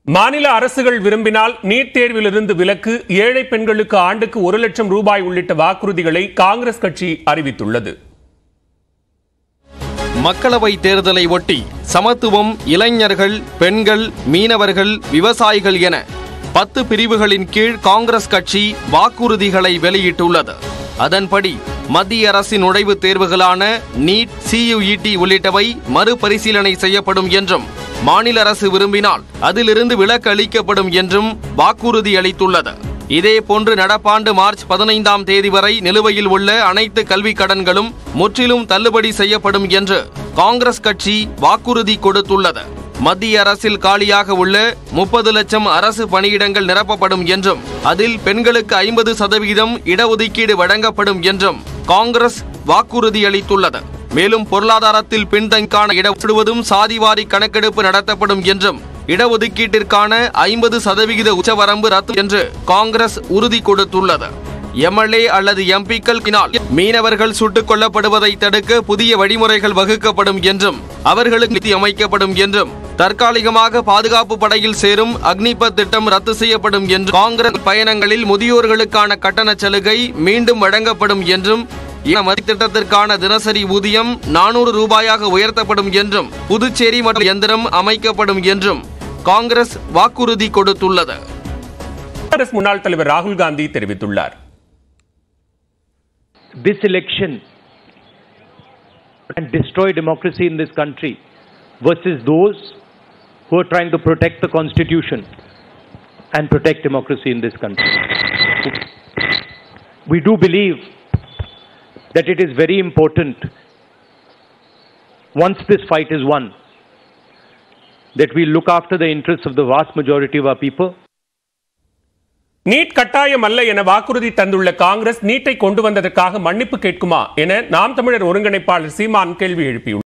மாநில அரசுகள் விரும்பினால் நீட் தேர்விலிருந்து விலக்கு ஏழை பெண்களுக்கு ஆண்டுக்கு ஒரு லட்சம் ரூபாய் உள்ளிட்ட வாக்குறுதிகளை காங்கிரஸ் கட்சி அறிவித்துள்ளது மக்களவை தேர்தலை ஒட்டி சமத்துவம் இளைஞர்கள் பெண்கள் மீனவர்கள் விவசாயிகள் என பத்து பிரிவுகளின் கீழ் காங்கிரஸ் கட்சி வாக்குறுதிகளை வெளியிட்டுள்ளது அதன்படி மத்திய அரசின் நுழைவுத் தேர்வுகளான நீட் சியுஇடி உள்ளிட்டவை மறுபரிசீலனை செய்யப்படும் என்றும் மாநில அரசு விரும்பினால் அதிலிருந்து விலக்கு அளிக்கப்படும் என்றும் வாக்குறுதி அளித்துள்ளது இதேபோன்று நடப்பாண்டு மார்ச் பதினைந்தாம் தேதி வரை நிலுவையில் உள்ள அனைத்து கல்விக் கடன்களும் முற்றிலும் தள்ளுபடி செய்யப்படும் என்று காங்கிரஸ் கட்சி வாக்குறுதி கொடுத்துள்ளது மத்திய அரசில் காலியாக உள்ள முப்பது லட்சம் அரசு பணியிடங்கள் நிரப்பப்படும் என்றும் அதில் பெண்களுக்கு ஐம்பது சதவீதம் இடஒதுக்கீடு வழங்கப்படும் என்றும் காங்கிரஸ் வாக்குறுதி அளித்துள்ளது மேலும் பொருளாதாரத்தில் பின்தங்கான இடஒதுவதும் சாதிவாரி கணக்கெடுப்பு நடத்தப்படும் என்றும் இடஒதுக்கீட்டிற்கான ஐம்பது சதவிகித உச்சவரம்பு ரத்து என்று காங்கிரஸ் உறுதி கொடுத்துள்ளது எம்எல்ஏ அல்லது எம்பிக்கள் மீனவர்கள் சுட்டுக் கொல்லப்படுவதை தடுக்க புதிய வழிமுறைகள் வகுக்கப்படும் என்றும் அவர்களுக்கு நிதி அமைக்கப்படும் என்றும் தற்காலிகமாக பாதுகாப்பு படையில் சேரும் அக்னிபத் திட்டம் ரத்து செய்யப்படும் என்று காங்கிரஸ் பயணங்களில் முதியோர்களுக்கான கட்டண சலுகை மீண்டும் வழங்கப்படும் என்றும் திட்டத்திற்கான தினசரி ஊதியம் நானூறு ரூபாயாக உயர்த்தப்படும் என்றும் புதுச்சேரி மற்றும் எந்திரம் அமைக்கப்படும் என்றும் காங்கிரஸ் வாக்குறுதி கொடுத்துள்ளது காங்கிரஸ் முன்னாள் தலைவர் ராகுல் காந்தி தெரிவித்துள்ளார் this election and destroy democracy in this country versus those who are trying to protect the constitution and protect democracy in this country. We do believe that it is very important once this fight is won that we look after the interests of the vast majority of our people NEET கட்டாயம் அல்ல என வாக்குறுதி தந்துள்ள காங்கிரஸ் நீட்டை கொண்டு வந்ததற்காக மன்னிப்பு கேட்குமா என நாம் தமிழர் ஒருங்கிணைப்பாளர் சீமான் கேள்வி எழுப்பியுள்ளார்